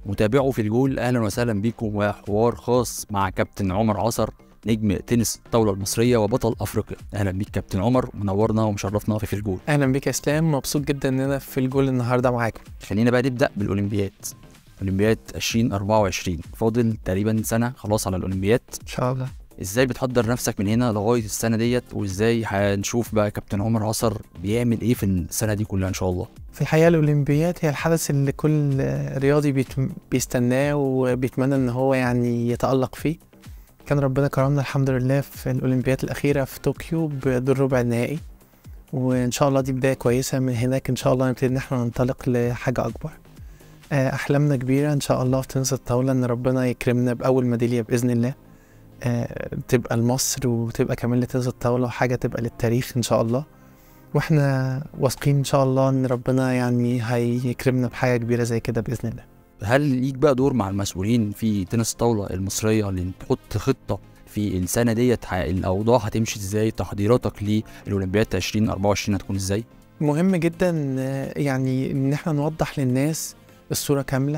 متابعوا في الجول اهلا وسهلا بكم وحوار خاص مع كابتن عمر عصر نجم تنس الطاوله المصريه وبطل افريقيا اهلا بيك كابتن عمر منورنا ومشرفنا في, في الجول اهلا بيك يا اسلام مبسوط جدا ان انا في الجول النهارده معاكم خلينا بقى نبدا بالاولمبياد اولمبياد 2024 فاضل تقريبا سنه خلاص على الاولمبياد ان شاء الله ازاي بتحضر نفسك من هنا لغايه السنه ديت وازاي هنشوف بقى كابتن عمر عصر بيعمل ايه في السنه دي كلها ان شاء الله في الحقيقه الاولمبياد هي الحدث اللي كل رياضي بيت... بيستناه وبيتمنى ان هو يعني يتالق فيه كان ربنا كرمنا الحمد لله في الاولمبياد الاخيره في طوكيو بدور ربع النهائي وان شاء الله دي بدايه كويسه من هناك ان شاء الله نبتدي ان احنا ننطلق لحاجه اكبر احلامنا كبيره ان شاء الله في تنس الطاوله ان ربنا يكرمنا باول ميداليه باذن الله أه تبقى لمصر وتبقى كمان لتنس الطاوله وحاجه تبقى للتاريخ ان شاء الله واحنا واثقين ان شاء الله ان ربنا يعني هيكرمنا بحاجه كبيره زي كده باذن الله هل ليك بقى دور مع المسؤولين في تنس الطاوله المصريه اللي تحط خطه في السنه ديت الاوضاع هتمشي ازاي تحضيراتك للاولمبياد 2024 هتكون ازاي مهم جدا يعني ان احنا نوضح للناس الصوره كامله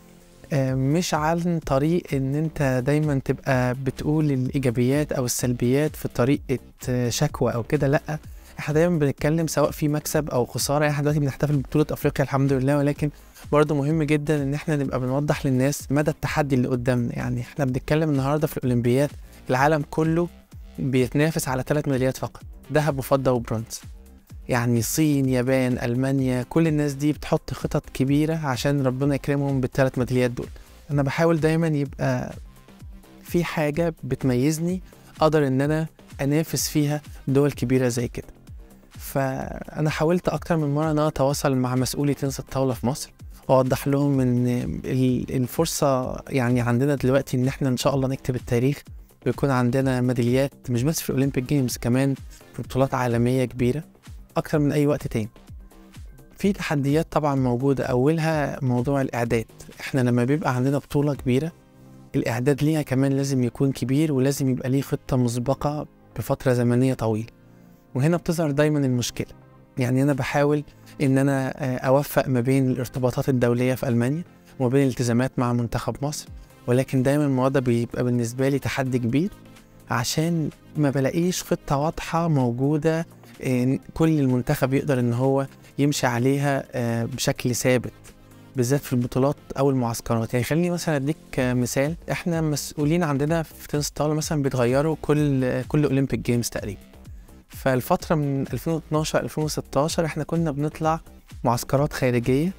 مش عن طريق ان انت دايما تبقى بتقول الايجابيات او السلبيات في طريقه شكوى او كده لا احنا دايما بنتكلم سواء في مكسب او خساره احنا دلوقتي بنحتفل ببطوله افريقيا الحمد لله ولكن برضه مهم جدا ان احنا نبقى بنوضح للناس مدى التحدي اللي قدامنا يعني احنا بنتكلم النهارده في الاولمبياد العالم كله بيتنافس على ثلاث ميداليات فقط ذهب وفضه وبرونز يعني الصين يابان المانيا كل الناس دي بتحط خطط كبيره عشان ربنا يكرمهم بالثلاث ميداليات دول انا بحاول دايما يبقى في حاجه بتميزني اقدر ان انا انافس فيها دول كبيره زي كده فانا حاولت اكتر من مره ان انا اتواصل مع مسؤولي تنس الطاوله في مصر واوضح لهم ان الفرصه يعني عندنا دلوقتي ان احنا ان شاء الله نكتب التاريخ ويكون عندنا ميداليات مش بس في الاولمبيك جيمز كمان في بطولات عالميه كبيره اكتر من اي وقت تاني في تحديات طبعا موجوده اولها موضوع الاعداد احنا لما بيبقى عندنا بطوله كبيره الاعداد ليها كمان لازم يكون كبير ولازم يبقى ليه خطه مسبقه بفتره زمنيه طويله وهنا بتظهر دايما المشكله يعني انا بحاول ان انا اوفق ما بين الارتباطات الدوليه في المانيا وما بين الالتزامات مع منتخب مصر ولكن دايما الموضوع ده بيبقى بالنسبه لي تحدي كبير عشان ما بلاقيش خطه واضحه موجوده كل المنتخب يقدر ان هو يمشي عليها بشكل ثابت بالذات في البطولات او المعسكرات يعني خليني مثلا اديك مثال احنا مسؤولين عندنا في تنس الطاوله مثلا بيتغيروا كل كل اولمبيك جيمز تقريبا فالفتره من 2012 2016 احنا كنا بنطلع معسكرات خارجيه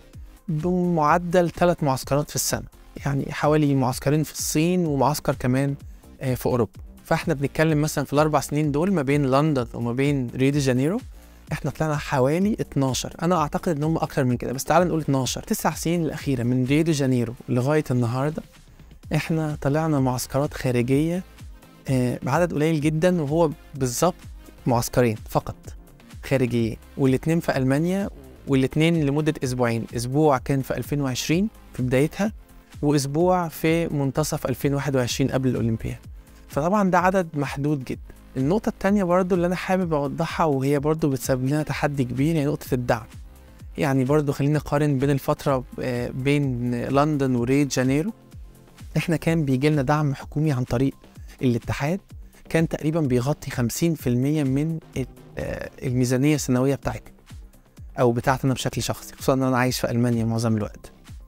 بمعدل ثلاث معسكرات في السنه يعني حوالي معسكرين في الصين ومعسكر كمان في اوروبا فاحنا بنتكلم مثلا في الاربع سنين دول ما بين لندن وما بين ريو دي جانيرو احنا طلعنا حوالي 12 انا اعتقد ان هم اكتر من كده بس تعال نقول 12 تسع سنين الاخيره من ريو دي جانيرو لغايه النهارده احنا طلعنا معسكرات خارجيه بعدد قليل جدا وهو بالظبط معسكرين فقط خارجيين والاثنين في المانيا والاثنين لمده اسبوعين اسبوع كان في 2020 في بدايتها واسبوع في منتصف 2021 قبل الاولمبياد فطبعا ده عدد محدود جدا النقطة التانية برضو اللي أنا حابب أوضحها وهي برضو بتسبب لنا تحدي كبير هي نقطة الدعم يعني برضو خلينا نقارن بين الفترة بين لندن وريو جانيرو احنا كان بيجي لنا دعم حكومي عن طريق الاتحاد كان تقريبا بيغطي 50% من الميزانية السنوية بتاعتنا أو بتاعتنا بشكل شخصي خصوصا أن أنا عايش في ألمانيا معظم الوقت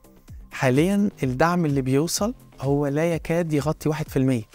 حاليا الدعم اللي بيوصل هو لا يكاد يغطي 1%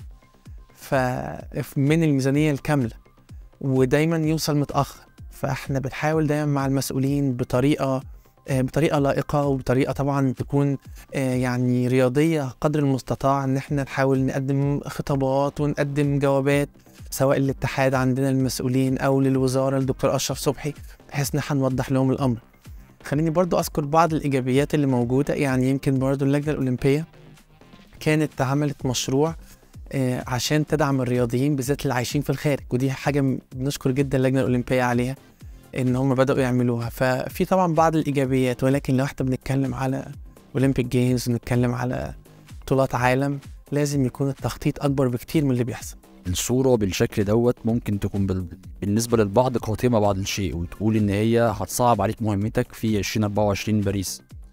فمن الميزانية الكاملة ودايما يوصل متأخر فاحنا بنحاول دايما مع المسؤولين بطريقة بطريقة لائقة وبطريقة طبعا تكون يعني رياضية قدر المستطاع ان احنا نحاول نقدم خطابات ونقدم جوابات سواء للاتحاد عندنا المسؤولين او للوزارة الدكتور اشرف صبحي بحيث ان احنا نوضح لهم الامر خليني برضو اذكر بعض الايجابيات اللي موجودة يعني يمكن برضو اللجنة الاولمبية كانت عملت مشروع عشان تدعم الرياضيين بالذات اللي عايشين في الخارج ودي حاجه بنشكر جدا اللجنه الاولمبيه عليها ان هم بداوا يعملوها ففي طبعا بعض الايجابيات ولكن لو احنا بنتكلم على اولمبيك جيمز بنتكلم على بطولات عالم لازم يكون التخطيط اكبر بكتير من اللي بيحصل الصورة بالشكل دوت ممكن تكون بال... بالنسبة للبعض قاتمة بعض الشيء وتقول إن هي هتصعب عليك مهمتك في 2024 باريس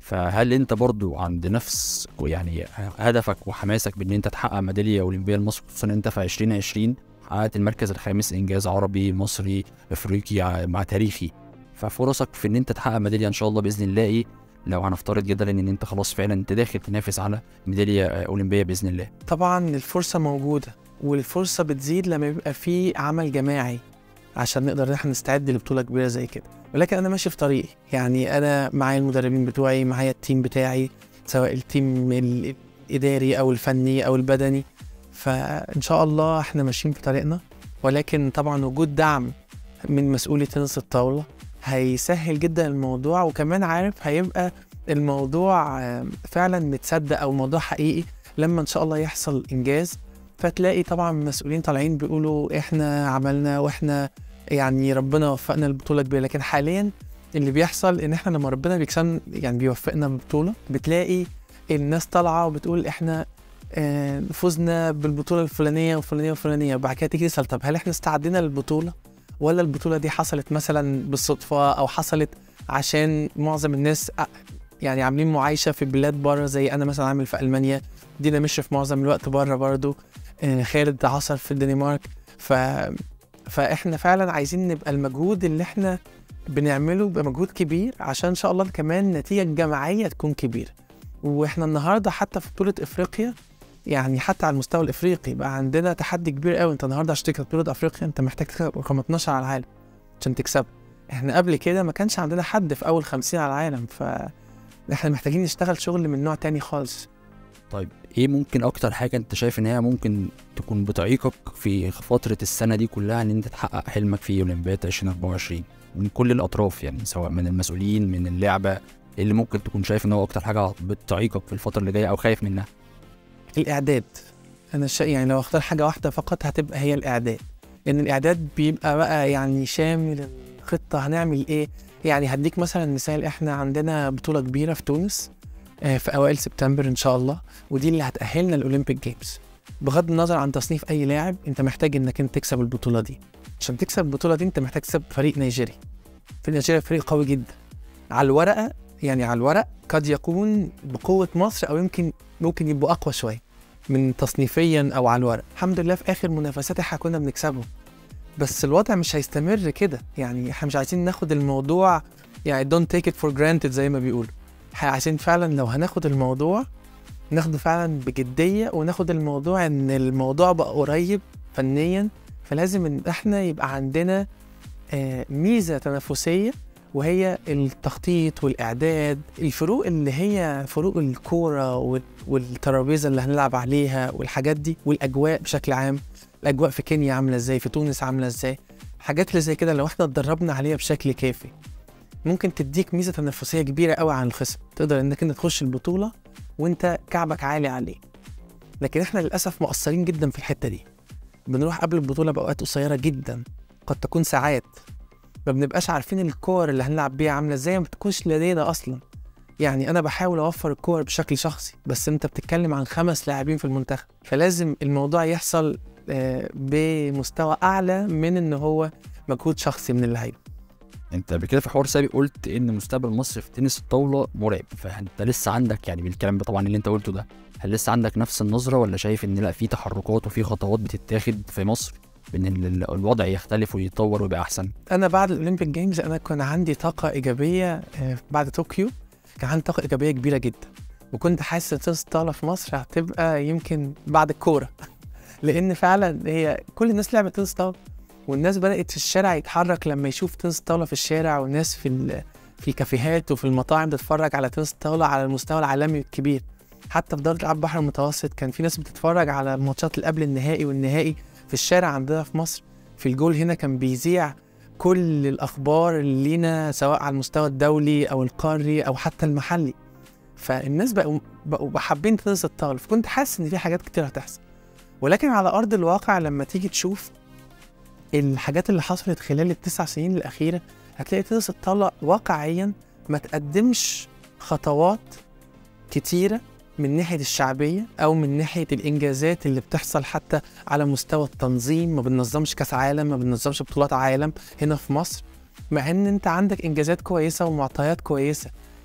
فهل انت برضو عند نفس يعني هدفك وحماسك بان انت تحقق ميداليه اولمبيه لمصر خصوصا انت في 2020 حققت المركز الخامس انجاز عربي مصري افريقي مع تاريخي ففرصك في ان انت تحقق ميداليه ان شاء الله باذن الله ايه لو هنفترض جدا ان انت خلاص فعلا انت داخل تنافس على ميداليه اولمبيه باذن الله طبعا الفرصة موجودة والفرصة بتزيد لما يبقى في عمل جماعي عشان نقدر ان احنا نستعد لبطولة كبيرة زي كده ولكن انا ماشي في طريقي يعني انا معايا المدربين بتوعي معايا التيم بتاعي سواء التيم الاداري او الفني او البدني فان شاء الله احنا ماشيين في طريقنا ولكن طبعا وجود دعم من مسؤولي تنس الطاولة هيسهل جدا الموضوع وكمان عارف هيبقى الموضوع آه، فعلا متصدق او موضوع حقيقي لما ان شاء الله يحصل انجاز فتلاقي طبعا مسؤولين طالعين بيقولوا احنا عملنا واحنا يعني ربنا وفقنا البطوله كبيره لكن حاليا اللي بيحصل ان احنا لما ربنا بيكسن يعني بيوفقنا ببطوله بتلاقي الناس طالعه وبتقول احنا آه، فزنا بالبطوله الفلانيه والفلانيه والفلانيه وبعد كده تيجي تسال طب هل احنا استعدينا للبطوله ولا البطوله دي حصلت مثلا بالصدفه او حصلت عشان معظم الناس آه، يعني عاملين معايشه في بلاد بره زي انا مثلا عامل في المانيا دينا مش في معظم الوقت بره برضو آه، خالد عصر في الدنمارك ف فاحنا فعلا عايزين نبقى المجهود اللي احنا بنعمله يبقى مجهود كبير عشان ان شاء الله كمان النتيجه الجماعيه تكون كبيره واحنا النهارده حتى في بطوله افريقيا يعني حتى على المستوى الافريقي بقى عندنا تحدي كبير قوي انت النهارده عشان تكسب بطوله افريقيا انت محتاج تكسب رقم 12 على العالم عشان تكسب احنا قبل كده ما كانش عندنا حد في اول 50 على العالم ف احنا محتاجين نشتغل شغل من نوع تاني خالص طيب ايه ممكن اكتر حاجه انت شايف ان هي ممكن تكون بتعيقك في فتره السنه دي كلها ان انت تحقق حلمك في اولمبياد 2024 من كل الاطراف يعني سواء من المسؤولين من اللعبه إيه اللي ممكن تكون شايف ان هو اكتر حاجه بتعيقك في الفتره اللي جايه او خايف منها الاعداد انا شا... يعني لو اختار حاجه واحده فقط هتبقى هي الاعداد لان الاعداد بيبقى بقى يعني شامل الخطه هنعمل ايه يعني هديك مثلا مثال احنا عندنا بطوله كبيره في تونس آه، في اوائل سبتمبر ان شاء الله ودي اللي هتاهلنا الاولمبيك جيمز بغض النظر عن تصنيف اي لاعب انت محتاج انك انت تكسب البطوله دي عشان تكسب البطوله دي انت محتاج تكسب فريق نيجيري في نيجيريا فريق قوي جدا على الورقه يعني على الورق قد يكون بقوه مصر او يمكن ممكن يبقوا اقوى شويه من تصنيفيا او على الورق الحمد لله في اخر منافسات احنا كنا بنكسبهم بس الوضع مش هيستمر كده يعني احنا مش عايزين ناخد الموضوع يعني don't take it for granted زي ما بيقولوا احنا عايزين فعلا لو هناخد الموضوع ناخده فعلا بجدية وناخد الموضوع ان الموضوع بقى قريب فنيا فلازم ان احنا يبقى عندنا آه، ميزة تنافسية وهي التخطيط والإعداد الفروق اللي هي فروق الكورة وال- والترابيزة اللي هنلعب عليها والحاجات دي والأجواء بشكل عام الأجواء في كينيا عاملة ازاي في تونس عاملة ازاي حاجات اللي زي كده لو احنا اتدربنا عليها بشكل كافي ممكن تديك ميزة تنافسية كبيرة قوي عن الخصم تقدر انك انت تخش البطولة وانت كعبك عالي عليه لكن احنا للأسف مقصرين جدا في الحتة دي بنروح قبل البطولة بأوقات قصيرة جدا قد تكون ساعات ما بنبقاش عارفين الكور اللي هنلعب بيها عاملة ازاي ما بتكونش لدينا أصلا يعني أنا بحاول أوفر الكور بشكل شخصي بس أنت بتتكلم عن خمس لاعبين في المنتخب فلازم الموضوع يحصل آه، بمستوى أعلى من إن هو مجهود شخصي من اللعيبة انت قبل كده في حوار سابق قلت ان مستقبل مصر في تنس الطاوله مرعب فانت لسه عندك يعني بالكلام ده طبعا اللي انت قلته ده هل لسه عندك نفس النظره ولا شايف ان لا في تحركات وفي خطوات بتتاخد في مصر بان ال- ال- الوضع يختلف ويتطور ويبقى احسن انا بعد الاولمبيك جيمز انا كان عندي طاقه ايجابيه آه، بعد طوكيو كان عندي طاقه ايجابيه كبيره جدا وكنت حاسس ان تنس الطاوله في مصر هتبقى يمكن بعد الكوره لان فعلا هي كل الناس لعبت تنس طاوله والناس بدات في الشارع يتحرك لما يشوف تنس طاوله في الشارع والناس في ال- في الكافيهات وفي المطاعم تتفرج على تنس طاوله على المستوى العالمي الكبير حتى في دوري العاب البحر المتوسط كان في ناس بتتفرج على الماتشات اللي قبل النهائي والنهائي في الشارع عندنا في مصر في الجول هنا كان بيذيع كل الاخبار اللي لينا سواء على المستوى الدولي او القاري او حتى المحلي فالناس بقوا بقوا حابين تنس الطاوله فكنت حاسس ان في حاجات كتير هتحصل ولكن على ارض الواقع لما تيجي تشوف الحاجات اللي حصلت خلال التسع سنين الاخيره هتلاقي تنس الطاوله واقعيا ما تقدمش خطوات كتيره من ناحيه الشعبيه او من ناحيه الانجازات اللي بتحصل حتى على مستوى التنظيم ما بننظمش كاس عالم ما بننظمش بطولات عالم هنا في مصر مع ان انت عندك انجازات كويسه ومعطيات كويسه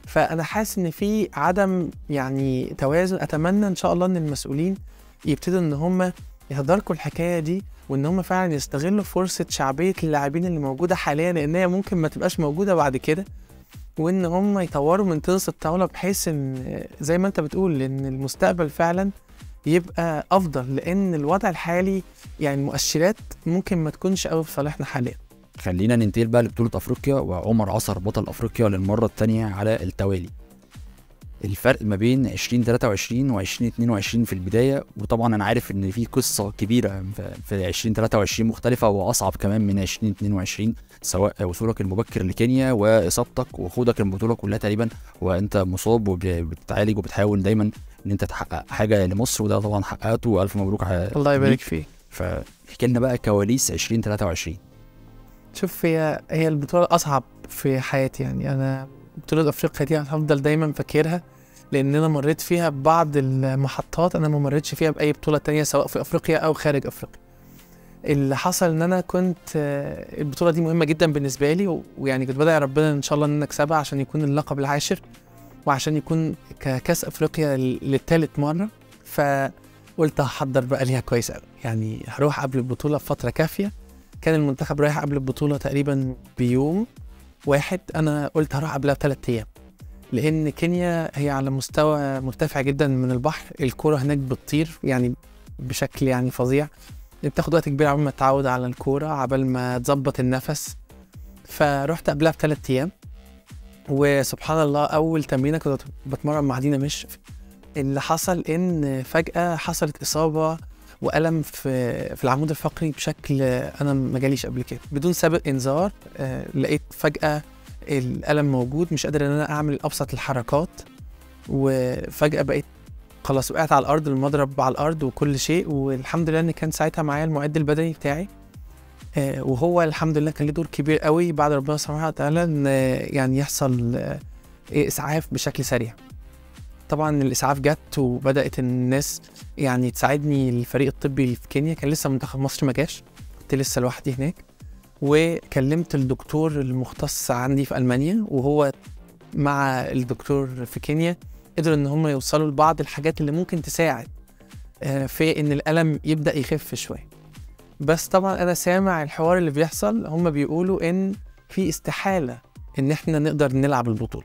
فانا حاسس ان في عدم يعني توازن اتمنى ان شاء الله ان المسؤولين يبتدوا ان هم يتداركوا الحكايه دي وان هم فعلا يستغلوا فرصه شعبيه اللاعبين اللي موجوده حاليا لان هي ممكن ما تبقاش موجوده بعد كده وان هم يطوروا من تنس الطاوله بحيث ان زي ما انت بتقول ان المستقبل فعلا يبقى افضل لان الوضع الحالي يعني المؤشرات ممكن ما تكونش قوي في صالحنا حاليا خلينا ننتقل بقى لبطولة أفريقيا وعمر عصر بطل أفريقيا للمرة الثانية على التوالي الفرق ما بين 2023 و 2022 في البداية وطبعا أنا عارف إن في قصة كبيرة في- في 2023 مختلفة وأصعب كمان من 2022 سواء وصولك المبكر لكينيا وإصابتك وخوضك البطولة كلها تقريبا وأنت مصاب وبتتعالج وبتحاول دايما إن أنت تحقق حاجة لمصر وده طبعا حققته وألف مبروك ع- الله يبارك ليك. فيك فاحكي لنا بقى كواليس 2023 شوف هي هي البطوله الاصعب في حياتي يعني انا بطوله افريقيا دي هفضل دايما فاكرها لان انا مريت فيها ببعض المحطات انا ما مريتش فيها باي بطوله تانية سواء في افريقيا او خارج افريقيا اللي حصل ان انا كنت آه، البطوله دي مهمه جدا بالنسبه لي و- ويعني كنت بدعي ربنا ان شاء الله ان انا اكسبها عشان يكون اللقب العاشر وعشان يكون ككاس افريقيا للثالث مره فقلت هحضر بقى ليها كويس قوي يعني هروح قبل البطوله بفتره كافيه كان المنتخب رايح قبل البطوله تقريبا بيوم واحد انا قلت هروح قبلها بثلاث ايام لان كينيا هي على مستوى مرتفع جدا من البحر الكوره هناك بتطير يعني بشكل يعني فظيع بتاخد وقت كبير عبال ما تتعود على الكوره عبال ما تظبط النفس فرحت قبلها بثلاث ايام وسبحان الله اول تمرينه كنت بتمرن مع دينا مش اللي حصل ان فجاه حصلت اصابه والم في في العمود الفقري بشكل انا ما جاليش قبل كده بدون سابق انذار آه، لقيت فجاه الالم موجود مش قادر ان انا اعمل ابسط الحركات وفجاه بقيت خلاص وقعت على الارض المضرب على الارض وكل شيء والحمد لله ان كان ساعتها معايا المعد البدني بتاعي آه، وهو الحمد لله كان له دور كبير قوي بعد ربنا سبحانه وتعالى ان آه، يعني يحصل آه، اسعاف بشكل سريع طبعا الاسعاف جت وبدات الناس يعني تساعدني الفريق الطبي اللي في كينيا كان لسه منتخب مصر ما جاش كنت لسه لوحدي هناك وكلمت الدكتور المختص عندي في المانيا وهو مع الدكتور في كينيا قدروا ان هم يوصلوا لبعض الحاجات اللي ممكن تساعد آه، في ان الالم يبدا يخف شويه بس طبعا انا سامع الحوار اللي بيحصل هم بيقولوا ان في استحاله ان احنا نقدر نلعب البطوله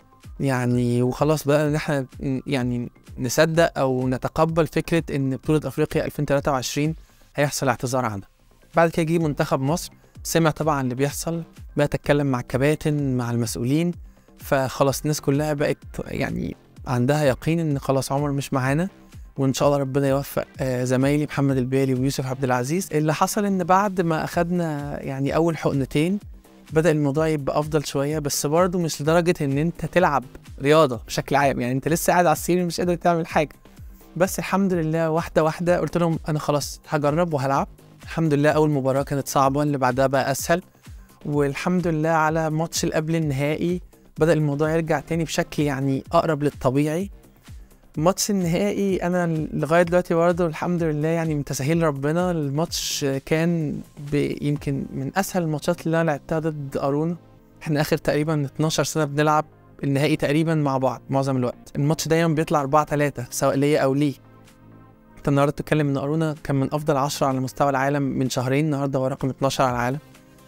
يعني وخلاص بقى ان احنا ن- يعني نصدق او نتقبل فكره ان بطوله افريقيا 2023 هيحصل اعتذار عنها بعد كده جه منتخب مصر سمع طبعا اللي بيحصل بقى اتكلم مع الكباتن مع المسؤولين فخلاص الناس كلها بقت يعني عندها يقين ان خلاص عمر مش معانا وان شاء الله ربنا يوفق آه، زمايلي محمد البالي ويوسف عبد العزيز اللي حصل ان بعد ما اخدنا يعني اول حقنتين بدا الموضوع يبقى افضل شويه بس برضه مش لدرجه ان انت تلعب رياضه بشكل عام يعني انت لسه قاعد على السرير مش قادر تعمل حاجه بس الحمد لله واحده واحده قلت لهم انا خلاص هجرب وهلعب الحمد لله اول مباراه كانت صعبه اللي بعدها بقى اسهل والحمد لله على ماتش اللي قبل النهائي بدا الموضوع يرجع تاني بشكل يعني اقرب للطبيعي ماتش النهائي انا لغايه دلوقتي برضه الحمد لله يعني من تسهيل ربنا الماتش كان ب- يمكن من اسهل الماتشات اللي انا لعبتها ضد ارونا احنا اخر تقريبا 12 سنه بنلعب النهائي تقريبا مع بعض معظم الوقت الماتش دايما بيطلع 4 3 سواء ليا او ليه انت النهارده بتتكلم ان ارونا كان من افضل 10 على مستوى العالم من شهرين النهارده هو رقم 12 على العالم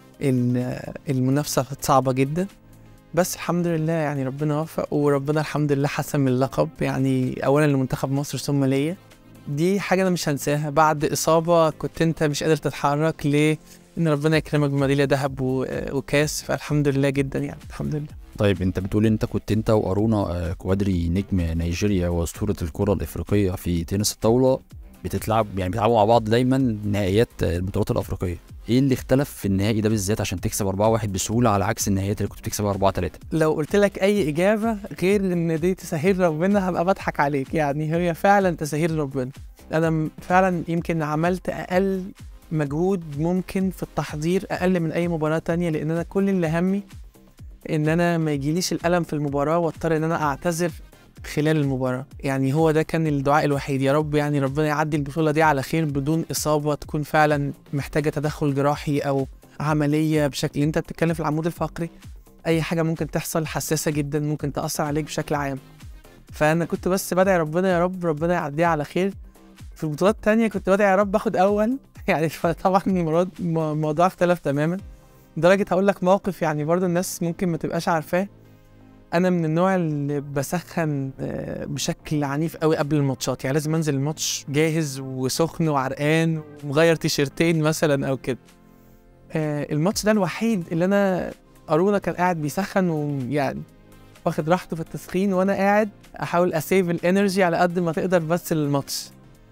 ال- المنافسه كانت صعبه جدا بس الحمد لله يعني ربنا وفق وربنا الحمد لله حسم اللقب يعني اولا لمنتخب مصر ثم ليا دي حاجه انا مش هنساها بعد اصابه كنت انت مش قادر تتحرك ليه ان ربنا يكرمك بميداليه ذهب و- وكاس فالحمد لله جدا يعني الحمد لله طيب انت بتقول انت كنت انت وارونا آه، كوادري نجم نيجيريا واسطوره الكره الافريقيه في تنس الطاوله بتتلعب يعني بتلعبوا مع بعض دايما نهائيات آه، البطولات الافريقيه ايه اللي اختلف في النهائي ده بالذات عشان تكسب 4-1 بسهوله على عكس النهائيات اللي كنت بتكسبها 4-3 لو قلت لك اي اجابه غير ان دي تسهيل ربنا هبقى بضحك عليك يعني هي فعلا تسهيل ربنا انا م- فعلا يمكن عملت اقل مجهود ممكن في التحضير اقل من اي مباراه تانية لان انا كل اللي همي ان انا ما يجيليش الالم في المباراه واضطر ان انا اعتذر خلال المباراه يعني هو ده كان الدعاء الوحيد يا رب يعني ربنا يعدي البطوله دي على خير بدون اصابه تكون فعلا محتاجه تدخل جراحي او عمليه بشكل انت بتتكلم في العمود الفقري اي حاجه ممكن تحصل حساسه جدا ممكن تاثر عليك بشكل عام فانا كنت بس بدعي ربنا يا رب ربنا يعديها على خير في البطولات التانية كنت بدعي يا رب اخد اول يعني فطبعا المراد المو- الموضوع اختلف تماما لدرجة هقول لك موقف يعني برضو الناس ممكن ما تبقاش عارفاه انا من النوع اللي بسخن آه، بشكل عنيف قوي قبل الماتشات يعني لازم انزل الماتش جاهز وسخن وعرقان ومغير تيشرتين مثلا او كده آه، الماتش ده الوحيد اللي انا ارونا كان قاعد بيسخن ويعني واخد راحته في التسخين وانا قاعد احاول اسيف الانرجي على قد ما تقدر بس للماتش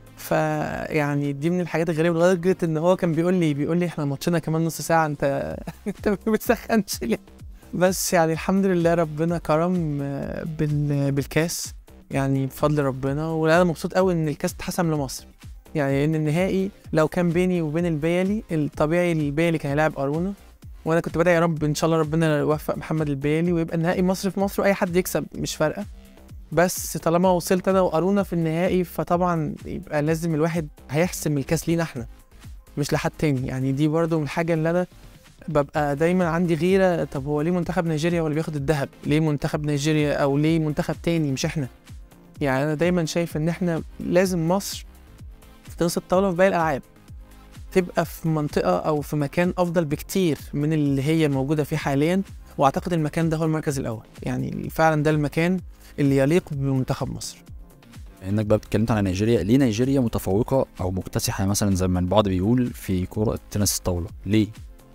فيعني دي من الحاجات الغريبه لدرجه ان هو كان بيقول لي بيقول لي احنا ماتشنا كمان نص ساعه انت انت ما بتسخنش ليه بس يعني الحمد لله ربنا كرم آه، بال... بالكاس يعني بفضل ربنا وانا مبسوط قوي ان الكاس اتحسم لمصر يعني ان النهائي لو كان بيني وبين البيلي الطبيعي البيلي كان هيلاعب ارونا وانا كنت بدعي يا رب ان شاء الله ربنا يوفق محمد البيلي ويبقى النهائي مصر في مصر واي حد يكسب مش فارقه بس طالما وصلت انا وارونا في النهائي فطبعا يبقى لازم الواحد هيحسم الكاس لينا احنا مش لحد تاني يعني دي برضو من الحاجه اللي انا ببقى دايما عندي غيره طب هو ليه منتخب نيجيريا هو اللي بياخد الذهب ليه منتخب نيجيريا او ليه منتخب تاني مش احنا يعني انا دايما شايف ان احنا لازم مصر في تنس الطاوله في باقي الالعاب تبقى في منطقه او في مكان افضل بكتير من اللي هي موجوده فيه حاليا واعتقد المكان ده هو المركز الاول يعني فعلا ده المكان اللي يليق بمنتخب مصر انك بقى اتكلمت عن نيجيريا ليه نيجيريا متفوقه او مكتسحه مثلا زي ما البعض بيقول في كره تنس الطاوله ليه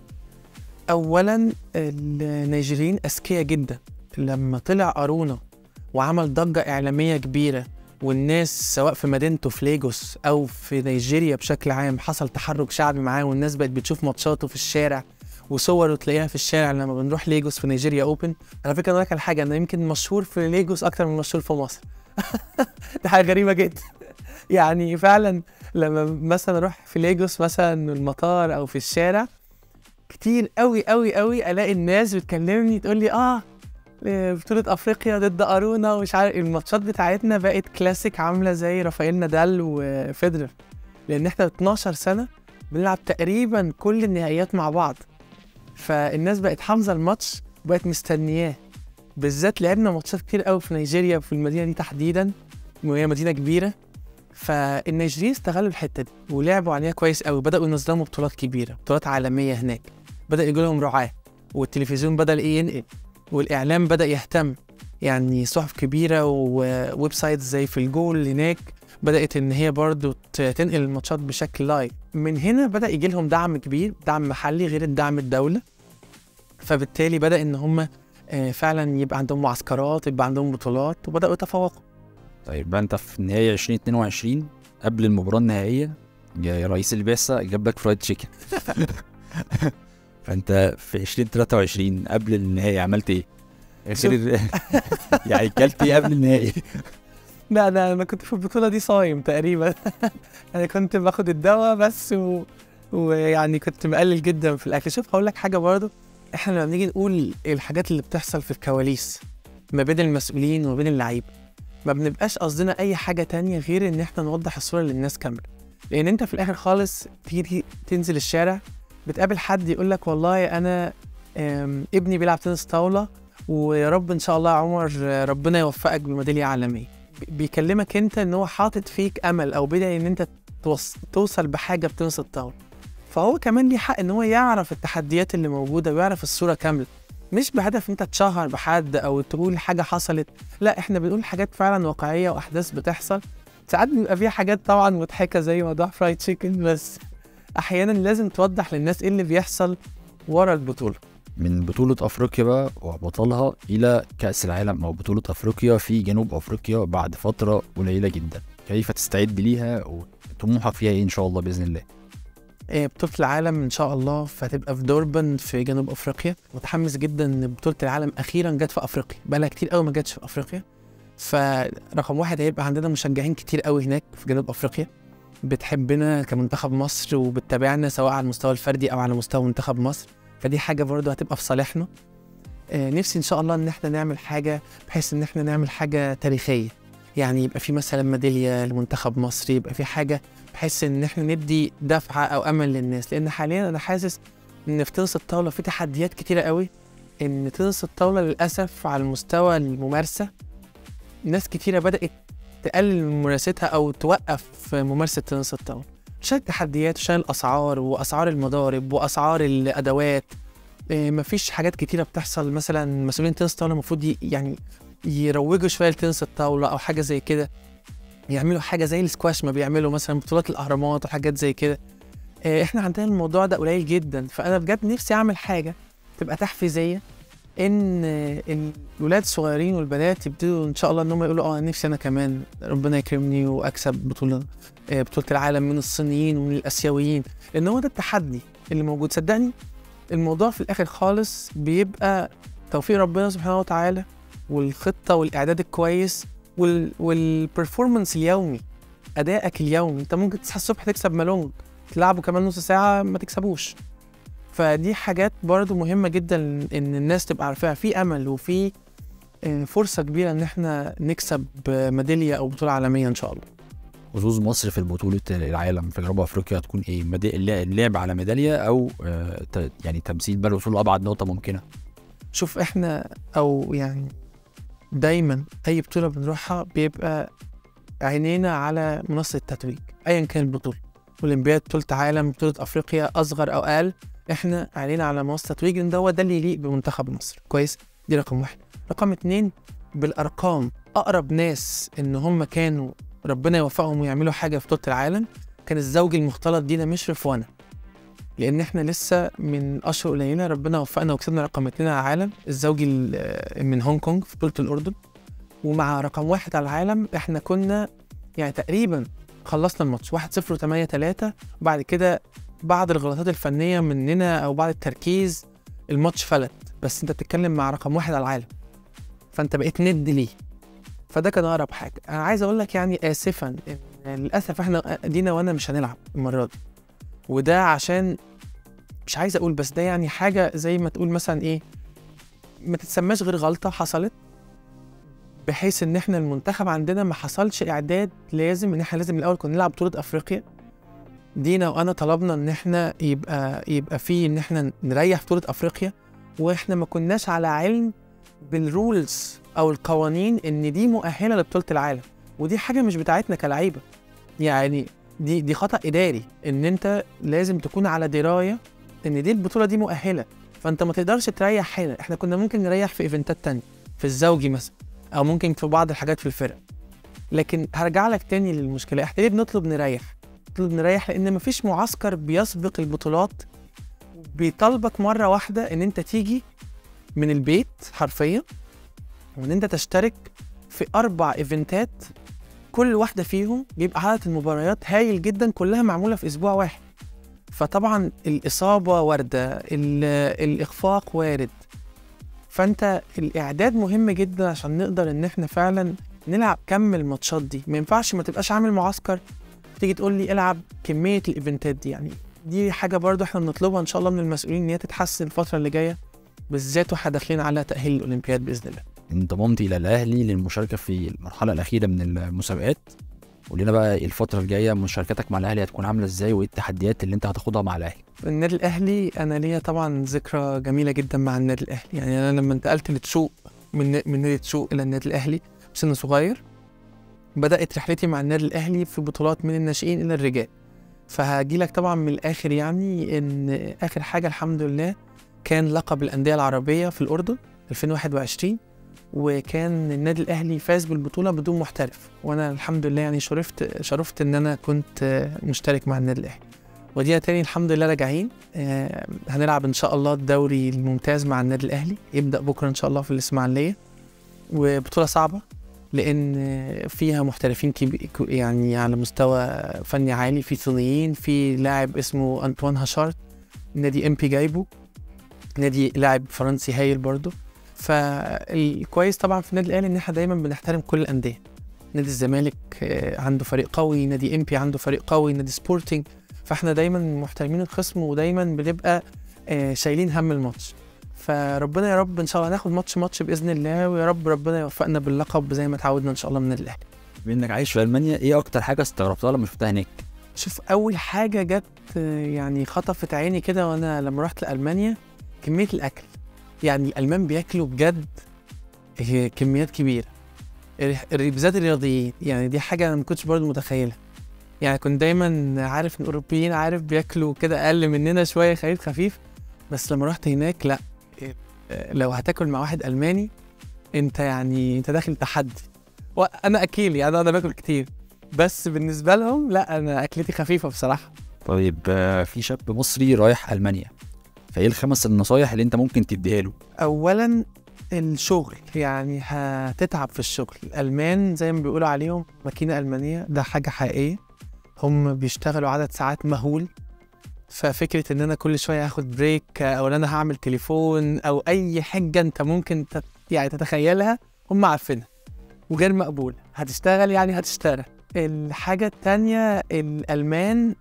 اولا النيجيريين اذكياء جدا لما طلع ارونا وعمل ضجه اعلاميه كبيره والناس سواء في مدينته في ليجوس او في نيجيريا بشكل عام حصل تحرك شعبي معاه والناس بقت بتشوف ماتشاته في الشارع وصوره تلاقيها في الشارع لما بنروح ليجوس في نيجيريا اوبن على فكره اقول لك على حاجه انا يمكن مشهور في ليجوس اكتر من مشهور في مصر دي حاجه غريبه جدا يعني فعلا لما مثلا اروح في ليجوس مثلا المطار او في الشارع كتير قوي قوي قوي الاقي الناس بتكلمني تقول لي اه بطولة افريقيا ضد ارونا ومش عارف الماتشات بتاعتنا بقت كلاسيك عاملة زي رافائيل نادال وفيدرر لان احنا 12 سنة بنلعب تقريبا كل النهائيات مع بعض فالناس بقت حافظة الماتش وبقت مستنياه بالذات لعبنا ماتشات كتير قوي في نيجيريا في المدينة دي تحديدا وهي مدينة كبيرة فالنيجيريين استغلوا الحتة دي ولعبوا عليها كويس قوي بدأوا ينظموا بطولات كبيرة بطولات عالمية هناك بدأ يجي لهم رعاة والتلفزيون بدأ إيه ينقل والإعلام بدأ يهتم يعني صحف كبيرة وويب سايت زي في الجول هناك بدأت إن هي برضو ت- تنقل الماتشات بشكل لايف من هنا بدأ يجي لهم دعم كبير دعم محلي غير الدعم الدولة فبالتالي بدأ إن هم آه، فعلا يبقى عندهم معسكرات يبقى عندهم بطولات وبدأوا يتفوقوا طيب بقى انت في نهاية 2022 قبل المباراة النهائية جاي رئيس البعثة جاب لك فرايد تشيكن فانت في 2023 قبل النهائي عملت ايه؟ غير يعني كلت ايه قبل النهائي؟ لا لا انا كنت في البطوله دي صايم تقريبا انا كنت باخد الدواء بس و... ويعني كنت مقلل جدا في الاكل شوف هقول لك حاجه برضو احنا لما بنيجي نقول الحاجات اللي بتحصل في الكواليس ما بين المسؤولين وما بين اللعيبه ما بنبقاش قصدنا اي حاجه تانية غير ان احنا نوضح الصوره للناس كامله لان انت في الاخر خالص تيجي تنزل الشارع بتقابل حد يقول لك والله انا أم، ابني بيلعب تنس طاوله ويا رب ان شاء الله يا عمر آه، ربنا يوفقك بميداليه عالميه بيكلمك انت ان هو حاطط فيك امل او بدعي ان انت توص... توصل بحاجه بتنس الطاوله فهو كمان ليه حق ان هو يعرف التحديات اللي موجوده ويعرف الصوره كامله مش بهدف انت تشهر بحد او تقول حاجه حصلت لا احنا بنقول حاجات فعلا واقعيه واحداث بتحصل ساعات بيبقى فيها حاجات طبعا مضحكه زي موضوع فرايد تشيكن بس احيانا لازم توضح للناس ايه اللي بيحصل ورا البطوله من بطولة أفريقيا بقى وبطلها إلى كأس العالم أو بطولة أفريقيا في جنوب أفريقيا بعد فترة قليلة جدا كيف تستعد ليها وطموحك فيها إيه إن شاء الله بإذن الله إيه، بطولة العالم إن شاء الله فهتبقى في دوربن في جنوب أفريقيا متحمس جدا إن بطولة العالم أخيرا جت في أفريقيا بقالها كتير قوي ما جاتش في أفريقيا فرقم واحد هيبقى عندنا مشجعين كتير قوي هناك في جنوب أفريقيا بتحبنا كمنتخب مصر وبتتابعنا سواء على المستوى الفردي أو على مستوى منتخب مصر فدي حاجة برضه هتبقى في صالحنا آه، نفسي إن شاء الله إن إحنا نعمل حاجة بحيث إن إحنا نعمل حاجة تاريخية يعني يبقى في مثلا ميدالية لمنتخب مصر يبقى في حاجة بحيث ان احنا ندي دفعه او امل للناس لان حاليا انا حاسس ان في تنس الطاوله في تحديات كتيره قوي ان تنس الطاوله للاسف على المستوى الممارسه ناس كتيره بدات تقلل من ممارستها او توقف ممارسه تنس الطاوله عشان التحديات عشان الاسعار واسعار المضارب واسعار الادوات إيه، مفيش حاجات كتيره بتحصل مثلا مسؤولين تنس الطاوله المفروض ي- يعني يروجوا شويه لتنس الطاوله او حاجه زي كده يعملوا حاجه زي السكواش ما بيعملوا مثلا بطولات الاهرامات وحاجات زي كده إيه، احنا عندنا الموضوع ده قليل جدا فانا بجد نفسي اعمل حاجه تبقى تحفيزيه ان آه، الولاد الصغيرين والبنات يبتدوا ان شاء الله ان هم يقولوا اه نفسي انا كمان ربنا يكرمني واكسب بطوله آه، بطوله العالم من الصينيين ومن الاسيويين لان هو ده التحدي اللي موجود صدقني الموضوع في الاخر خالص بيبقى توفيق ربنا سبحانه وتعالى والخطه والاعداد الكويس وال والبرفورمانس اليومي ادائك اليومي انت ممكن تصحى الصبح تكسب مالونج تلعبه كمان نص ساعه ما تكسبوش فدي حاجات برضو مهمه جدا ان الناس تبقى عارفاها في امل وفي آه، فرصه كبيره ان احنا نكسب آه، ميداليه او بطوله عالميه ان شاء الله حظوظ مصر في بطولة العالم في جنوب افريقيا هتكون ايه؟ مدا- الل- اللعب على ميدالية او آه، ت- يعني تمثيل بقى الوصول لابعد نقطة ممكنة. شوف احنا او يعني دايما اي بطوله بنروحها بيبقى عينينا على منصه التتويج ايا كان البطوله اولمبياد بطوله عالم بطوله افريقيا اصغر او اقل احنا عينينا على منصه التتويج لان ده هو ده اللي يليق بمنتخب مصر كويس دي رقم واحد رقم اتنين بالارقام اقرب ناس ان هم كانوا ربنا يوفقهم ويعملوا حاجه في بطوله العالم كان الزوج المختلط دينا مشرف وانا لان احنا لسه من اشهر قليله ربنا وفقنا وكسبنا رقم اتنين على العالم الزوجي ال- من هونج كونج في بطوله الاردن ومع رقم واحد على العالم احنا كنا يعني تقريبا خلصنا الماتش 1 0 8 3 وبعد كده بعض الغلطات الفنيه مننا او بعض التركيز الماتش فلت بس انت بتتكلم مع رقم واحد على العالم فانت بقيت ند ليه فده كان اقرب حاجه انا عايز اقول لك يعني اسفا ان للاسف احنا دينا وانا مش هنلعب المره دي وده عشان مش عايز اقول بس ده يعني حاجه زي ما تقول مثلا ايه ما تتسماش غير غلطه حصلت بحيث ان احنا المنتخب عندنا ما حصلش اعداد لازم ان احنا لازم الاول كنا نلعب بطوله افريقيا دينا وانا طلبنا ان احنا يبقى يبقى في ان احنا نريح بطوله افريقيا واحنا ما كناش على علم بالرولز او القوانين ان دي مؤهله لبطوله العالم ودي حاجه مش بتاعتنا كلعيبه يعني دي دي خطا اداري ان انت لازم تكون على درايه ان دي البطوله دي مؤهله فانت ما تقدرش تريح هنا احنا كنا ممكن نريح في ايفنتات تانية في الزوجي مثلا او ممكن في بعض الحاجات في الفرق لكن هرجع لك تاني للمشكله احنا ليه بنطلب نريح نطلب نريح لان مفيش معسكر بيسبق البطولات بيطالبك مره واحده ان انت تيجي من البيت حرفيا وان انت تشترك في اربع ايفنتات كل واحده فيهم بيبقى عدد المباريات هايل جدا كلها معموله في اسبوع واحد فطبعا الاصابه وارده ال- الاخفاق وارد فانت الاعداد مهم جدا عشان نقدر ان احنا فعلا نلعب كم الماتشات دي ما ينفعش ما تبقاش عامل معسكر تيجي تقول لي العب كميه الايفنتات دي يعني دي حاجه برضو احنا بنطلبها ان شاء الله من المسؤولين ان هي تتحسن الفتره اللي جايه بالذات واحنا داخلين على تاهيل الاولمبياد باذن الله انضممت الى الاهلي للمشاركة في المرحلة الأخيرة من المسابقات. قول لنا بقى الفترة الجاية مشاركتك مع الأهلي هتكون عاملة ازاي وايه التحديات اللي انت هتاخدها مع الأهلي؟ النادي الاهلي انا ليا طبعا ذكرى جميله جدا مع النادي الاهلي يعني انا لما انتقلت لتسوق من من نادي تسوق الى النادي الاهلي بسن صغير بدات رحلتي مع النادي الاهلي في بطولات من الناشئين الى الرجال فهاجي لك طبعا من الاخر يعني ان اخر حاجه الحمد لله كان لقب الانديه العربيه في الاردن 2021 وكان النادي الاهلي فاز بالبطوله بدون محترف وانا الحمد لله يعني شرفت شرفت ان انا كنت مشترك مع النادي الاهلي ودينا تاني الحمد لله راجعين آه هنلعب ان شاء الله الدوري الممتاز مع النادي الاهلي يبدا بكره ان شاء الله في الاسماعيليه وبطوله صعبه لان آه، فيها محترفين كبي يعني على مستوى فني عالي في صينيين في لاعب اسمه انطوان هاشارت نادي ام بي جايبه نادي لاعب فرنسي هايل برضه فالكويس طبعا في النادي الاهلي ان احنا دايما بنحترم كل الانديه نادي الزمالك آه، عنده فريق قوي نادي ام بي عنده فريق قوي نادي سبورتنج فاحنا دايما محترمين الخصم ودايما بنبقى آه، شايلين هم الماتش فربنا يا رب ان شاء الله ناخد ماتش ماتش باذن الله ويا رب ربنا يوفقنا باللقب زي ما اتعودنا ان شاء الله من النادي الاهلي بما انك عايش في المانيا ايه اكتر حاجه استغربتها لما شفتها هناك شوف اول حاجه جت آه، يعني خطفت عيني كده وانا لما رحت لالمانيا كميه الاكل يعني الالمان بياكلوا بجد هي كميات كبيره ال- بالذات الرياضيين يعني دي حاجه انا ما كنتش برضه متخيلها يعني كنت دايما عارف ان الاوروبيين عارف بياكلوا كده اقل مننا شويه خفيف خفيف بس لما رحت هناك لا إيه، لو هتاكل مع واحد الماني انت يعني انت داخل تحدي وانا اكيل يعني انا باكل كتير بس بالنسبه لهم لا انا اكلتي خفيفه بصراحه طيب آه، في شاب مصري رايح المانيا فايه الخمس النصايح اللي انت ممكن تديها له اولا الشغل يعني هتتعب في الشغل الالمان زي ما بيقولوا عليهم ماكينه المانيه ده حاجه حقيقيه هم بيشتغلوا عدد ساعات مهول ففكره ان انا كل شويه هاخد بريك او ان انا هعمل تليفون او اي حاجه انت ممكن تت يعني تتخيلها هم عارفينها وغير مقبول هتشتغل يعني هتشتغل الحاجه التانية الالمان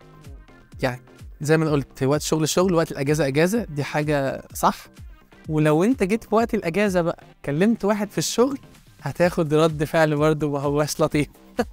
يعني زي ما أنا قلت وقت شغل شغل وقت الاجازه اجازه دي حاجه صح ولو انت جيت في وقت الاجازه بقى كلمت واحد في الشغل هتاخد رد فعل برضه ما هواش لطيف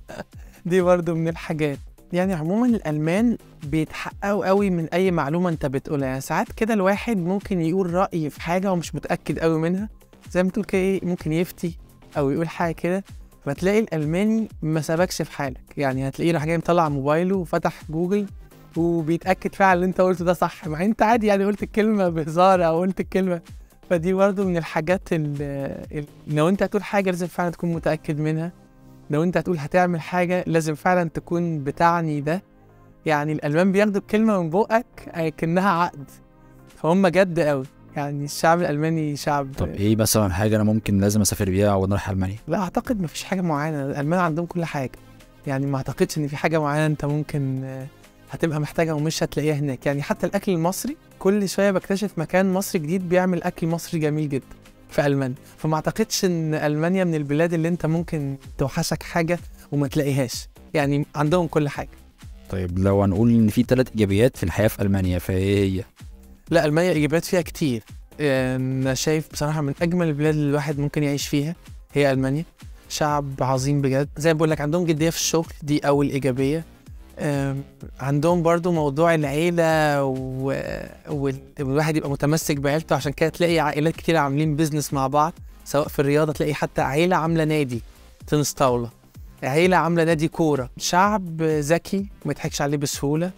دي برضه من الحاجات يعني عموما الالمان بيتحققوا قوي من اي معلومه انت بتقولها يعني ساعات كده الواحد ممكن يقول راي في حاجه ومش متاكد قوي منها زي ما تقول كده ايه ممكن يفتي او يقول حاجه كده فتلاقي الالماني ما سابكش في حالك يعني هتلاقيه راح جاي مطلع موبايله وفتح جوجل وبيتاكد فعلا اللي انت قلته ده صح مع انت عادي يعني قلت الكلمه بهزار او قلت الكلمه فدي برضه من الحاجات اللي لو انت هتقول حاجه لازم فعلا تكون متاكد منها لو انت هتقول هتعمل حاجه لازم فعلا تكون بتعني ده يعني الالمان بياخدوا الكلمه من بقك كانها عقد فهم جد قوي يعني الشعب الالماني شعب طب ايه مثلا حاجه انا ممكن لازم اسافر بيها وانا رايح المانيا لا اعتقد مفيش حاجه معينه الالمان عندهم كل حاجه يعني ما اعتقدش ان في حاجه معينه انت ممكن آه، هتبقى محتاجها ومش هتلاقيها هناك يعني حتى الاكل المصري كل شويه بكتشف مكان مصري جديد بيعمل اكل مصري جميل جدا في المانيا فما اعتقدش ان المانيا من البلاد اللي انت ممكن توحشك حاجه وما تلاقيهاش يعني عندهم كل حاجه طيب لو هنقول ان في ثلاث ايجابيات في الحياه في المانيا فايه هي لا المانيا ايجابيات فيها كتير انا شايف بصراحه من اجمل البلاد اللي الواحد ممكن يعيش فيها هي المانيا شعب عظيم بجد زي ما بقول لك عندهم جديه في الشغل دي اول ايجابيه أم، عندهم برضو موضوع العيلة و... وال- والواحد يبقى متمسك بعيلته عشان كده تلاقي عائلات كتير عاملين بيزنس مع بعض سواء في الرياضة تلاقي حتى عيلة عاملة نادي تنس طاولة عيلة عاملة نادي كورة شعب ذكي ما يضحكش عليه بسهولة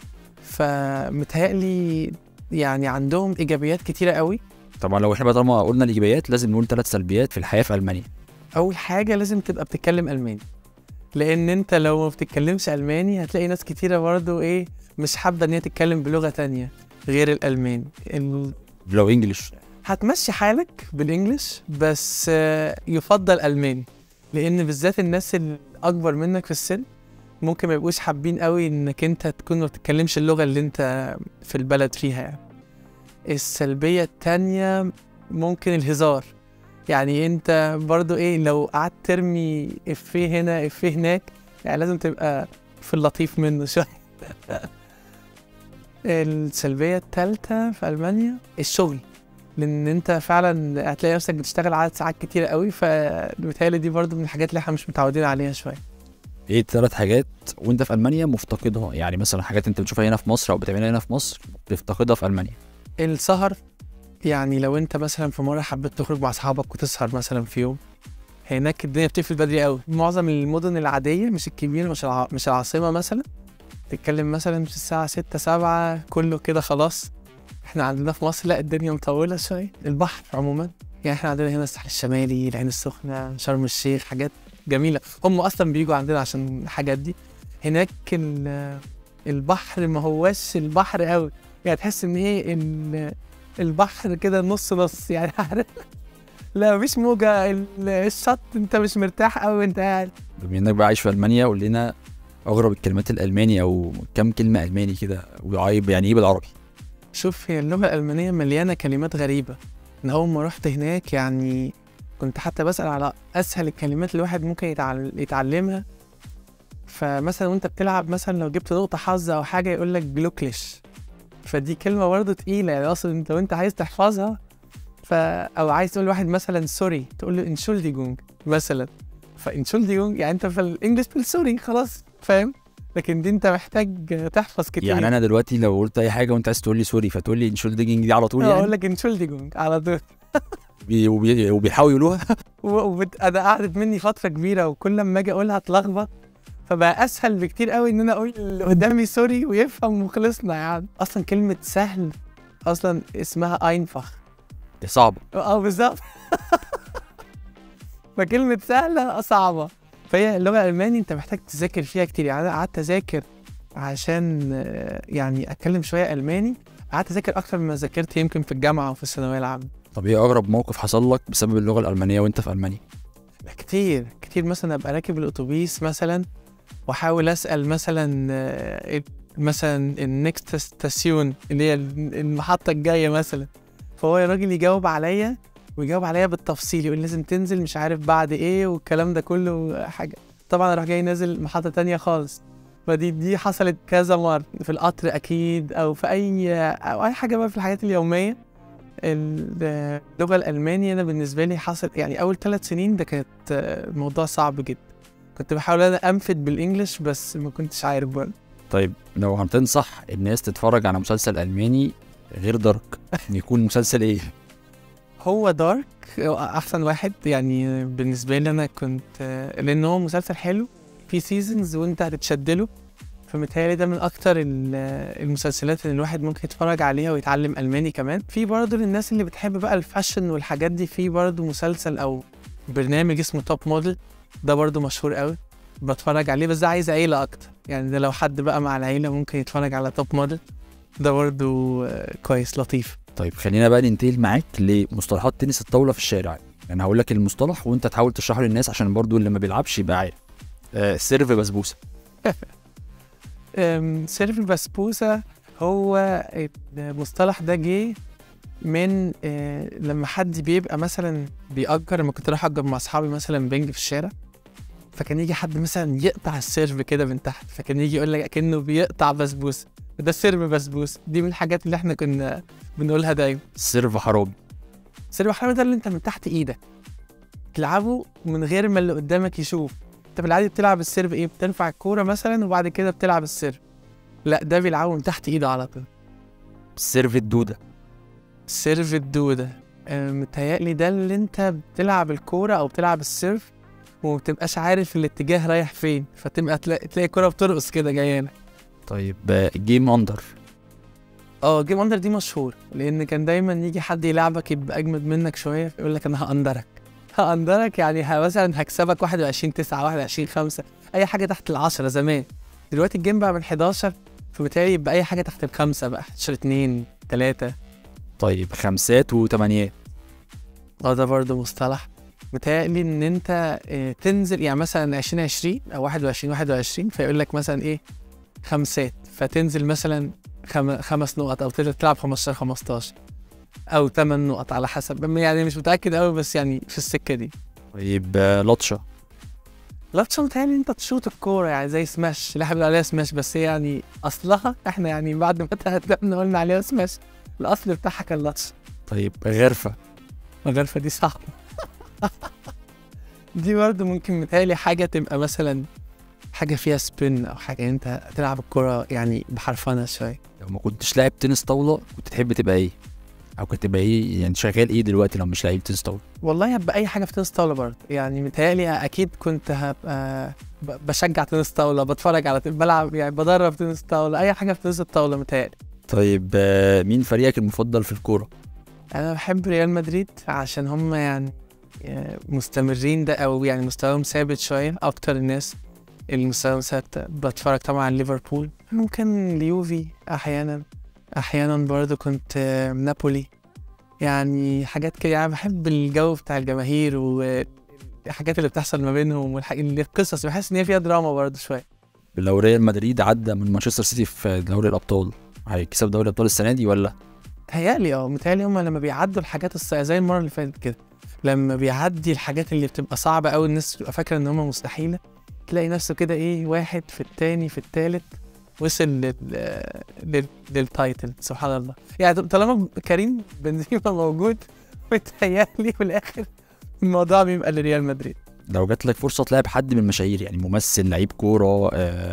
فمتهيألي يعني عندهم إيجابيات كتيرة قوي طبعا لو احنا بقى طالما قلنا الايجابيات لازم نقول ثلاث سلبيات في الحياه في المانيا اول حاجه لازم تبقى بتتكلم الماني لان انت لو ما بتتكلمش الماني هتلاقي ناس كتيره برضو ايه مش حابه ان هي تتكلم بلغه تانية غير الالماني ال... لو انجلش هتمشي حالك بالانجلش بس آه، يفضل الماني لان بالذات الناس الاكبر منك في السن ممكن ما يبقوش حابين قوي انك انت تكون ما بتتكلمش اللغه اللي انت في البلد فيها يعني السلبيه التانية ممكن الهزار يعني انت برضو ايه لو قعدت ترمي افيه هنا افيه هناك يعني لازم تبقى في اللطيف منه شويه السلبيه الثالثه في المانيا الشغل لان انت فعلا هتلاقي نفسك بتشتغل عدد ساعات كتيره قوي فبالتالي دي برضو من الحاجات اللي احنا مش متعودين عليها شويه ايه الثلاث حاجات وانت في المانيا مفتقدها يعني مثلا حاجات انت بتشوفها هنا في مصر او بتعملها هنا في مصر بتفتقدها في المانيا السهر يعني لو انت مثلا في مره حبيت تخرج مع اصحابك وتسهر مثلا في يوم هناك الدنيا بتقفل بدري قوي معظم المدن العاديه مش الكبيره مش الع... مش العاصمه مثلا تتكلم مثلا مش الساعه 6 7 كله كده خلاص احنا عندنا في مصر لا الدنيا مطوله شويه البحر عموما يعني احنا عندنا هنا الساحل الشمالي العين السخنه شرم الشيخ حاجات جميله هم اصلا بيجوا عندنا عشان الحاجات دي هناك ال- البحر ما هواش البحر قوي يعني تحس ان ايه ال- البحر كده نص نص يعني عارف لا مفيش موجة ال- الشط انت مش مرتاح قوي انت قاعد بما انك بقى عايش في المانيا قول لنا اغرب الكلمات الالماني او كم كلمه الماني كده وعيب يعني ايه بالعربي شوف هي اللغة الألمانية مليانة كلمات غريبة أنا أول ما رحت هناك يعني كنت حتى بسأل على أسهل الكلمات اللي الواحد ممكن يتعل... يتعلمها فمثلا وأنت بتلعب مثلا لو جبت نقطة حظ أو حاجة يقول لك جلوكلش فدي كلمة برضه تقيلة يعني أصلا أنت وأنت عايز تحفظها ف... أو عايز تقول لواحد مثلا سوري تقول له انشولديجونج مثلا فانشولديجونج يعني أنت في الإنجليش بتقول سوري خلاص فاهم لكن دي أنت محتاج تحفظ كتير يعني انا دلوقتي لو قلت اي حاجه وانت عايز تقول لي سوري فتقول لي انشولديجنج دي على طول اه اقول يعني لك انشولديجونج على طول بي- وبي- وبيحاولوا يقولوها و- وبت... انا قعدت مني فتره كبيره وكل لما اجي اقولها اتلخبط فبقى اسهل بكتير قوي ان انا اقول اللي قدامي سوري ويفهم وخلصنا يعني اصلا كلمه سهل اصلا اسمها اينفخ دي صعبه اه بالظبط فكلمه سهله صعبه فهي اللغه الالماني انت محتاج تذاكر فيها كتير يعني انا قعدت اذاكر عشان آه، يعني اتكلم شويه الماني قعدت اذاكر اكتر مما ذاكرت يمكن في الجامعه وفي الثانويه العامه طب ايه اغرب موقف حصل لك بسبب اللغه الالمانيه وانت في المانيا كتير كتير مثلا ابقى راكب الاتوبيس مثلا واحاول اسال مثلا آه، إيه- مثلا النكست ستاسيون اللي هي المحطه الجايه مثلا فهو الراجل يجاوب عليا ويجاوب عليا بالتفصيل يقول لازم تنزل مش عارف بعد ايه والكلام ده كله حاجه طبعا اروح جاي نازل محطه تانية خالص فدي دي حصلت كذا مره في القطر اكيد او في اي او اي حاجه بقى في الحياه اليوميه ال- اللغه الالمانيه انا بالنسبه لي حصل يعني اول ثلاث سنين ده كانت آه، الموضوع صعب جدا كنت بحاول انا انفد بالانجلش بس ما كنتش عارف برضه طيب لو هتنصح الناس تتفرج على مسلسل الماني غير دارك يكون مسلسل ايه هو دارك احسن واحد يعني بالنسبه لي انا كنت آه، لان هو مسلسل حلو في سيزونز وانت هتتشدله فمتهيألي ده من اكتر ال- آه، المسلسلات اللي الواحد ممكن يتفرج عليها ويتعلم الماني كمان في برضه للناس اللي بتحب بقى الفاشن والحاجات دي في برضه مسلسل او برنامج اسمه توب موديل ده برضه مشهور قوي بتفرج عليه بس ده عايز عيلة اكتر يعني ده لو حد بقى مع العيلة ممكن يتفرج على توب موديل ده برضه آه، كويس لطيف طيب خلينا بقى ننتقل معاك لمصطلحات تنس الطاوله في الشارع يعني هقول لك المصطلح وانت تحاول تشرحه للناس عشان برضو اللي ما بيلعبش يبقى عارف آه سيرف بسبوسه أم، سيرف البسبوسة هو المصطلح ده جه من آه، لما حد بيبقى مثلا بيأجر لما كنت رايح أجر مع أصحابي مثلا بنج في الشارع فكان يجي حد مثلا يقطع السيرف كده من تحت فكان يجي يقول لك كأنه بيقطع بسبوسة ده سيرف بسبوسة دي من الحاجات اللي احنا كنا بنقولها دايما سيرف حرامي سيرف حرامي ده اللي انت من تحت ايدك تلعبه من غير ما اللي قدامك يشوف انت في العادي بتلعب السيرف ايه بترفع الكورة مثلا وبعد كده بتلعب السيرف لا ده بيلعبه من تحت ايده على طول سيرف الدوده سيرف الدودة آه، متهيألي ده اللي انت بتلعب الكورة او بتلعب السيرف ومبتبقاش عارف الاتجاه رايح فين فتبقى تلاقي, تلاقي الكورة بترقص كده جاية لك طيب آه جيم اندر اه جيم اندر دي مشهور لان كان دايما يجي حد يلعبك يبقى اجمد منك شويه فيقول لك انا هاندرك هاندرك يعني ه- مثلا هكسبك 21 9 21 5 اي حاجه تحت العشرة زمان دلوقتي الجيم بقى من 11 فبالتالي يبقى اي حاجه تحت الخمسه بقى 11 2 3 طيب خمسات وثمانيات اه ده برضه مصطلح متهيألي ان انت آه، تنزل يعني مثلا 2020 او 21 21 فيقول لك مثلا ايه خمسات فتنزل مثلا خم... خمس نقط او تقدر تلعب 15 15 او 8 نقط على حسب يعني مش متاكد قوي بس يعني في السكه دي طيب آه لطشه لاتشا متهيألي انت تشوط الكوره يعني زي سماش اللي احنا بنقول عليها سماش بس هي يعني اصلها احنا يعني بعد ما تهدمنا قلنا عليها سماش الاصل بتاعها كان لاتشا طيب غرفه الغرفة دي صعبة دي برضه ممكن متهيألي حاجة تبقى مثلا حاجة فيها سبين أو حاجة أنت تلعب الكرة يعني بحرفنة شوية لو ما كنتش لاعب تنس طاوله كنت تحب تبقى ايه او كنت تبقى ايه يعني شغال ايه دلوقتي لو مش لعيب تنس طاوله والله هبقى أي حاجة في تنس طاولة برضه يعني متهيألي أكيد كنت هبقى ب- بشجع تنس طاولة بتفرج على تن- بلعب يعني بدرب تنس طاولة أي حاجة في تنس الطاولة متهيألي طيب آه مين فريقك المفضل في الكوره أنا بحب ريال مدريد عشان هم يعني آه، مستمرين ده أو يعني مستواهم ثابت شوية أكتر الناس اللي مستواهم ثابت بتفرج طبعا على ليفربول ممكن اليوفي أحيانا أحيانا برضه كنت آه، نابولي يعني حاجات كده يعني بحب الجو بتاع الجماهير والحاجات اللي بتحصل ما بينهم والحاجات القصص بحس إن هي فيها دراما برضه شوية لو ريال مدريد عدى من مانشستر سيتي في دوري الابطال هيكسب دوري الابطال السنه دي ولا متهيألي اه متهيألي هما لما بيعدوا الحاجات الص... زي المرة اللي فاتت كده لما بيعدي الحاجات اللي بتبقى صعبة أوي الناس بتبقى فاكرة إن هما مستحيلة تلاقي نفسه كده إيه واحد في التاني في التالت وصل لل... لل... للتايتل سبحان الله يعني طالما كريم بنزيما موجود متهيألي في الآخر الموضوع بيبقى لريال مدريد لو جات لك فرصه تلعب حد من المشاهير يعني ممثل لعيب كوره آه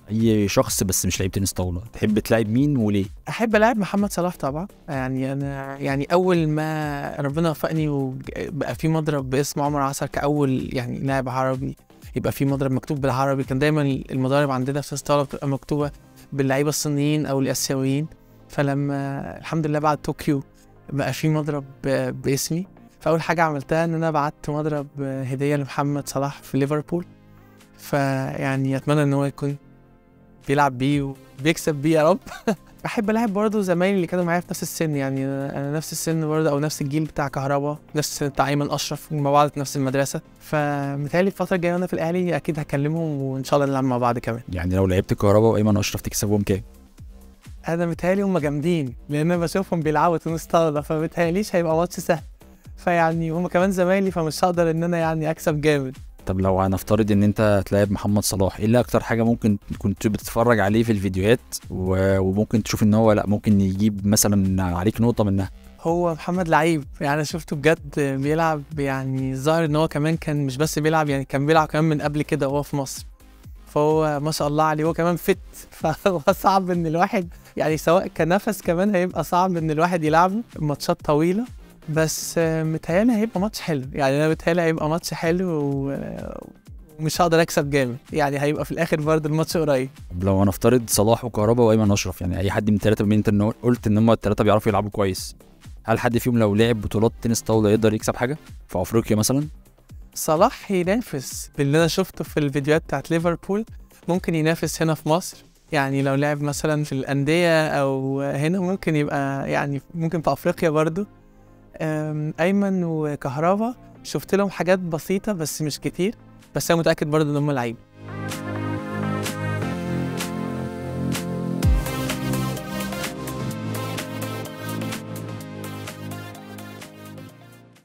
اي شخص بس مش لعيب تنس طاوله تحب تلعب مين وليه احب العب محمد صلاح طبعا يعني انا يعني اول ما ربنا وفقني وبقى في مضرب باسم عمر عصر كاول يعني لاعب عربي يبقى في مضرب مكتوب بالعربي كان دايما المضارب عندنا في الطاوله بتبقى مكتوبه باللعيبه الصينيين او الاسيويين فلما الحمد لله بعد طوكيو بقى في مضرب ب- باسمي فاول حاجه عملتها ان انا بعت مضرب هديه لمحمد صلاح في ليفربول فيعني اتمنى ان هو يكون بيلعب بيه وبيكسب بيه يا رب بحب العب برضه زمايلي اللي كانوا معايا في نفس السن يعني انا أنا نفس السن برضه او نفس الجيل بتاع كهربا نفس السن بتاع ايمن اشرف مع بعض في نفس المدرسه فمتهيألي الفتره الجايه وانا في الاهلي اكيد هكلمهم وان شاء الله نلعب مع بعض كمان يعني لو لعبت كهربا وايمن اشرف تكسبهم كام انا متهيألي هم جامدين لان انا بشوفهم بيلعبوا تنس طاوله فمتهيأليش هيبقى ماتش سهل فيعني هم كمان زمايلي فمش هقدر ان انا يعني اكسب جامد طب لو هنفترض ان انت هتلاعب محمد صلاح ايه اللي اكتر حاجه ممكن كنت بتتفرج عليه في الفيديوهات و... وممكن تشوف ان هو لا ممكن يجيب مثلا عليك نقطه منها هو محمد لعيب يعني انا شفته بجد بيلعب يعني ظاهر ان هو كمان كان مش بس بيلعب يعني كان بيلعب كمان من قبل كده وهو في مصر فهو ما شاء الله عليه هو كمان فت فهو صعب ان الواحد يعني سواء كنفس كمان هيبقى صعب ان الواحد يلعبه ماتشات طويله بس آه، متهيألي هيبقى ماتش حلو يعني انا متهيألي هيبقى ماتش حلو و- ومش هقدر اكسب جامد يعني هيبقى في الاخر برضه الماتش قريب طب لو هنفترض صلاح وكهربا وايمن اشرف يعني اي حد من الثلاثه بما انت إن قلت ان هم الثلاثه بيعرفوا يلعبوا كويس هل حد فيهم لو لعب بطولات تنس طاوله يقدر يكسب حاجه في افريقيا مثلا صلاح ينافس باللي انا شفته في الفيديوهات بتاعت ليفربول ممكن ينافس هنا في مصر يعني لو لعب مثلا في الأندية أو هنا ممكن يبقى يعني ممكن في أفريقيا برضو أم، أيمن وكهربا شفت لهم حاجات بسيطة بس مش كتير بس أنا متأكد برضو إن هم لعيبة